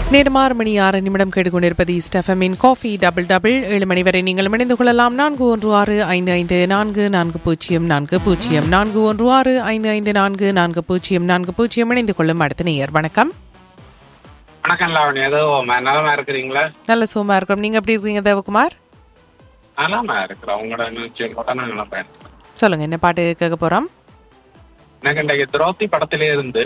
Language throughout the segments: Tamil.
நேரம் ஆறு மணி ஆறு நிமிடம் கேட்டுக்கொண்டிருப்பது ஸ்டெஃபமின் காஃபி டபுள் டபுள் ஏழு மணி வரை நீங்கள் இணைந்து கொள்ளலாம் நான்கு ஒன்று ஆறு ஐந்து ஐந்து நான்கு நான்கு பூஜ்ஜியம் நான்கு பூஜ்ஜியம் நான்கு ஒன்று ஆறு ஐந்து ஐந்து நான்கு நான்கு பூஜ்ஜியம் நான்கு பூஜ்ஜியம் இணைந்து கொள்ளும் அடுத்த நேயர் வணக்கம் வணக்கம் லாவணி ஏதோ ம- நலமா இருக்கிறீங்களா நல்ல சுகமா இருக்கிறோம் நீங்க எப்படி இருக்கீங்க தேவகுமார் நலமா இருக்கிறோம் உங்களோட நிகழ்ச்சியை கூட நான் நல்லா பயன்படுறேன் சொல்லுங்க என்ன பாட்டு கேட்க போறோம் எனக்கு இன்றைக்கு திரௌபதி படத்திலே இருந்து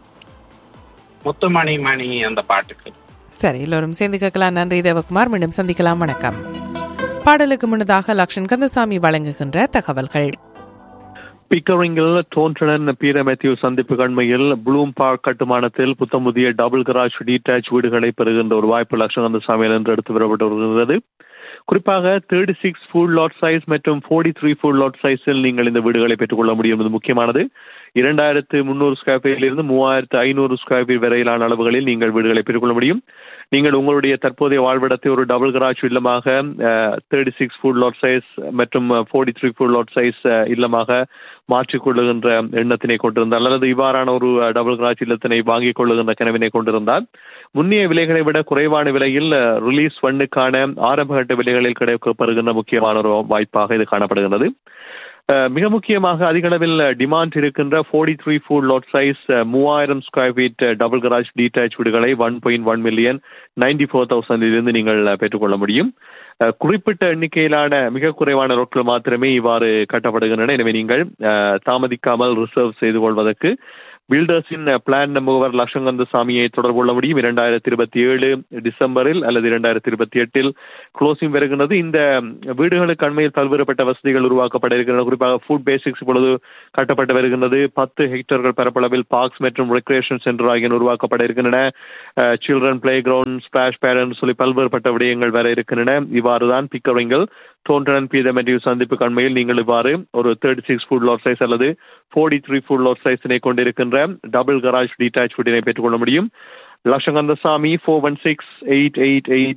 முத்துமணி மணி அந்த பாட்டுக்கு சரி எல்லோரும் சேர்ந்து கேட்கலாம் நன்றி தேவகுமார் மீண்டும் சந்திக்கலாம் வணக்கம் பாடலுக்கு முன்னதாக லக்ஷன் கந்தசாமி வழங்குகின்ற தகவல்கள் பிக்கரிங்கில் தோன்றனன் பீர மேத்யூ சந்திப்பு கண்மையில் ப்ளூம் பார்க் கட்டுமானத்தில் புத்தம் புதிய டபுள் கராஜ் டீடாச் வீடுகளை பெறுகின்ற ஒரு வாய்ப்பு லட்சங்கந்த சாமியில் என்று எடுத்து வரப்பட்டு வருகிறது குறிப்பாக thirty six full lot size மற்றும் ஃபோர்ட்டி த்ரீ ஃபுல் லாட் சைஸில் நீங்கள் இந்த வீடுகளை பெற்றுக்கொள்ள முடியும் என்பது முக்கியமானது இரண்டாயிரத்து முந்நூறு ஸ்கொயர் ஃபீட்டிலிருந்து மூவாயிரத்து ஐநூறு ஸ்கொயர் ஃபீட் வரையிலான அளவுகளில் நீங்கள் வீடுகளை பெற்றுக்கொள்ள முடியும் நீங்கள் உங்களுடைய தற்போதைய வாழ்விடத்தை ஒரு டபுள் கராஜ் இல்லமாக thirty six foot lot size மற்றும் forty three foot lot size இல்லமாக மாற்றிக்கொள்ளுகின்ற எண்ணத்தினை கொண்டிருந்தால் அல்லது இவ்வாறான ஒரு டபுள் கராஜ் இல்லத்தினை வாங்கிக் கொள்ளுகின்ற கனவினை கொண்டிருந்தால் முன்னைய விலைகளை விட குறைவான விலையில் ரிலீஸ் ஒன்னுக்கான ஆரம்பகட்ட விலைகளில் கிடைக்கப்படுகின்ற முக்கியமான ஒரு வாய்ப்பாக இது காணப்படுகிறது அஹ் மிக முக்கியமாக அதிக அளவில் டிமாண்ட் இருக்கின்ற forty three foot lot size மூவாயிரம் square feet double garage detach வீடுகளை one point one million ninety four தௌசண்டிலிருந்து நீங்கள் அஹ், பெற்றுக்கொள்ள முடியும் அஹ், குறிப்பிட்ட எண்ணிக்கையிலான மிக குறைவான ரோட்கள் மாத்திரமே இவ்வாறு கட்டப்படுகின்றன எனவே நீங்கள் அஹ், தாமதிக்காமல் ரிசர்வ் செய்து கொள்வதற்கு பில்டர்ஸின் பிளான் முகவர் லட்சங்கந்த சாமியை தொடர்பு கொள்ள முடியும் இரண்டாயிரத்தி இருபத்தி ஏழு டிசம்பரில் அல்லது இரண்டாயிரத்தி இருபத்தி எட்டில் க்ளோசிங் வருகின்றது இந்த வீடுகளுக்கு அண்மையில் பல்வேறுபட்ட வசதிகள் உருவாக்கப்பட இருக்கின்றன குறிப்பாக ஃபுட் பேசிக்ஸ் இப்பொழுது கட்டப்பட்டு வருகின்றது பத்து ஹெக்டர்கள் பரப்பளவில் பார்க்ஸ் மற்றும் ரெக்ரேஷன் சென்டர் ஆகியன உருவாக்கப்பட இருக்கின்றன சில்ட்ரன் பிளே கிரவுண்ட் ஸ்பிளாஷ் பேரன் சொல்லி பல்வேறுபட்ட விடயங்கள் வர இருக்கின்றன இவ்வாறு தான் பிக்கரிங்கள் தோன்றன் பீதமெட்டிவ் சந்திப்பு கண்மையில் நீங்கள் இவ்வாறு ஒரு thirty six foot lot size அல்லது ஃபோர்ட்டி த்ரீ ஃபுட் லாட் சைஸினை கொண்டிருக்கின்ற டபுள் கராஜ் டீடாச் வீட்டினை பெற்றுக்கொள்ள முடியும் லட்சங்கந்த சாமி four one six eight eight eight